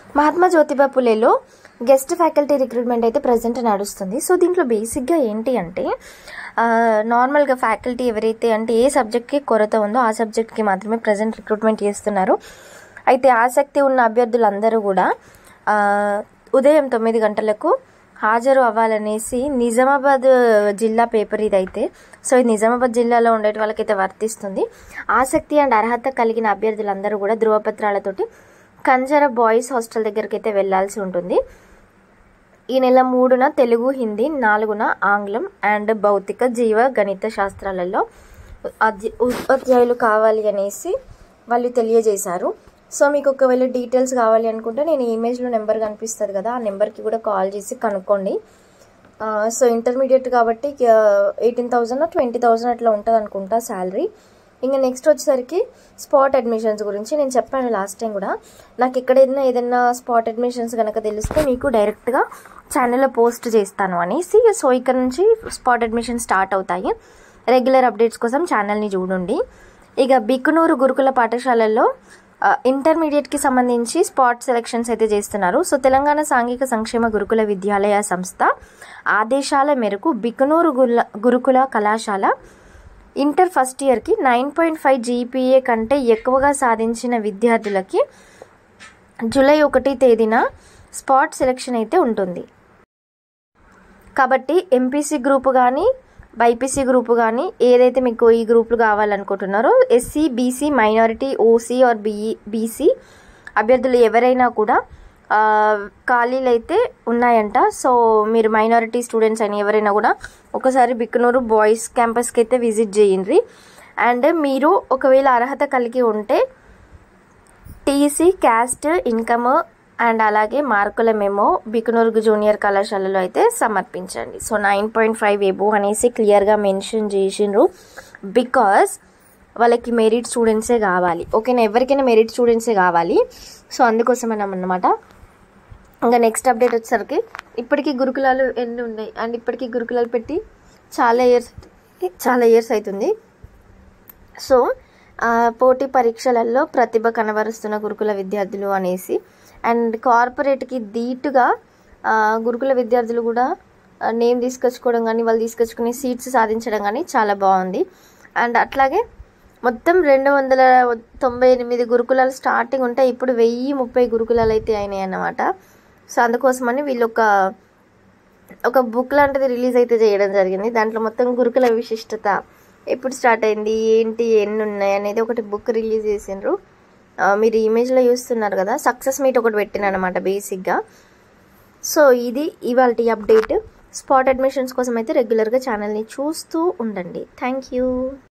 మహాత్మా జ్యోతిబా పులేలో guest faculty recruitment అయితే present నడుస్తుంది సో దీంట్లో బేసిక్గా ఏంటి అంటే ఆ, నార్మల్గా ఫ్యాకల్టీ ఎవరైతే అంటే ఏ సబ్జెక్ట్కి కొరత ఉందో ఆ సబ్జెక్ట్కి మాత్రమే ప్రజెంట్ రిక్రూట్మెంట్ చేస్తున్నారు అయితే ఆసక్తి ఉన్న అభ్యర్థులందరూ కూడా ఆ, ఉదయం తొమ్మిది గంటలకు హాజరు అవ్వాలనేసి నిజామాబాద్ జిల్లా పేపర్ ఇదైతే సో ఇది నిజామాబాద్ జిల్లాలో ఉండే వాళ్ళకైతే వర్తిస్తుంది ఆసక్తి అండ్ అర్హత కలిగిన అభ్యర్థులందరూ కూడా ధృవపత్రాలతోటి కంజర బాయ్స్ హాస్టల్ దగ్గరికి అయితే వెళ్ళాల్సి ఉంటుంది ఈ నెల మూడున తెలుగు హిందీ నాలుగున ఆంగ్లం అండ్ భౌతిక జీవ గణిత శాస్త్రాలలో అధ్య- ఉపాధ్యాయులు కావాలి అనేసి వాళ్ళు తెలియజేశారు సో మీకు ఒకవేళ డీటెయిల్స్ కావాలి అనుకుంటే నేను ఇమేజ్లో నెంబర్ కనిపిస్తుంది కదా ఆ నెంబర్కి కూడా కాల్ చేసి కనుక్కోండి ఆ, సో ఇంటర్మీడియట్ కాబట్టి ఎయిటీన్ థౌజండ్ ట్వంటీ థౌజండ్ అట్లా ఉంటుంది అనుకుంటా శాలరీ ఇంకా నెక్స్ట్ వచ్చేసరికి స్పాట్ అడ్మిషన్స్ గురించి నేను చెప్పాను లాస్ట్ టైం కూడా నాకు ఎక్కడైనా ఏదైనా స్పాట్ అడ్మిషన్స్ కనుక తెలిస్తే మీకు డైరెక్ట్గా ఛానల్లో పోస్ట్ చేస్తాను అనేసి సో ఇక్కడ నుంచి స్పాట్ అడ్మిషన్ స్టార్ట్ అవుతాయి రెగ్యులర్ అప్డేట్స్ కోసం ఛానల్ని చూడండి ఇక బిక్కునూరు గురుకుల పాఠశాలల్లో ఆ, ఇంటర్మీడియట్కి సంబంధించి స్పాట్ సెలెక్షన్స్ అయితే చేస్తున్నారు సో తెలంగాణ సాంఘిక సంక్షేమ గురుకుల విద్యాలయ సంస్థ ఆదేశాల మేరకు బిక్కునూరు గుల గురుకుల కళాశాల ఇంటర్ ఫస్ట్ ఇయర్కి నైన్ పాయింట్ ఫైవ్ జీపీఏ కంటే ఎక్కువగా సాధించిన విద్యార్థులకి జూలై ఒకటి తేదీన స్పాట్ సెలెక్షన్ అయితే ఉంటుంది కాబట్టి ఎంపీసీ గ్రూప్ కానీ బైపీసీ గ్రూప్ కానీ ఏదైతే మీకు ఈ గ్రూపులు కావాలనుకుంటున్నారో SC BC minority OC or BE BC అభ్యర్థులు ఎవరైనా కూడా ఆ, ఖాళీలు అయితే ఉన్నాయంట సో మీరు మైనారిటీ స్టూడెంట్స్ అని ఎవరైనా కూడా ఒకసారి బిక్కనూరు బాయ్స్ క్యాంపస్కి అయితే విజిట్ చేయండి అండ్ మీరు ఒకవేళ అర్హత కలిగి ఉంటే టీసీ క్యాస్ట్ ఇన్కమ్ అండ్ అలాగే మార్కుల మెమో బికనూరు జూనియర్ కళాశాలలో అయితే సమర్పించండి so nine point five above అనేసి క్లియర్గా మెన్షన్ చేసిండ్రు బికాస్ వాళ్ళకి మెరిట్ స్టూడెంట్సే కావాలి ఓకేనా ఎవరికైనా మెరిట్ స్టూడెంట్సే కావాలి సో అందుకోసం అన్నమాట ఇంకా నెక్స్ట్ అప్డేట్ వచ్చేసరికి ఇప్పటికీ గురుకులాలు ఎన్ని ఉన్నాయి అండ్ ఇప్పటికీ గురుకులాలు పెట్టి చాలా ఇయర్స్ చాలా ఇయర్స్ అవుతుంది సో ఆ, పోటీ పరీక్షలలో ప్రతిభ కనబరుస్తున్న గురుకుల విద్యార్థులు అనేసి అండ్ కార్పొరేట్కి ధీటుగా ఆ, గురుకుల విద్యార్థులు కూడా నేమ్ తీసుకొచ్చుకోవడం కానీ వాళ్ళు తీసుకొచ్చుకునే సీట్స్ సాధించడం కానీ చాలా బాగుంది అండ్ అట్లాగే మొత్తం రెండు వందల తొంభై ఎనిమిది గురుకులాలు స్టార్టింగ్ ఉంటే ఇప్పుడు వెయ్యి ముప్పై గురుకులాలు అయితే అయినాయి అన్నమాట సో అందుకోసమని వీళ్ళు ఒక ఒక బుక్ లాంటిది రిలీజ్ అయితే చేయడం జరిగింది దాంట్లో మొత్తం గురుకుల విశిష్టత ఎప్పుడు స్టార్ట్ అయింది ఏంటి ఎన్ని ఉన్నాయి అనేది ఒకటి బుక్ రిలీజ్ చేసిండ్రు ఆ, మీరు ఇమేజ్లో చూస్తున్నారు కదా సక్సెస్ మీట్ ఒకటి పెట్టిన అనమాట బేసిక్గా సో ఇది ఇవాళ అప్డేట్ స్పాట్ అడ్మిషన్స్ కోసం అయితే రెగ్యులర్గా ఛానల్ని చూస్తూ ఉండండి థ్యాంక్ యూ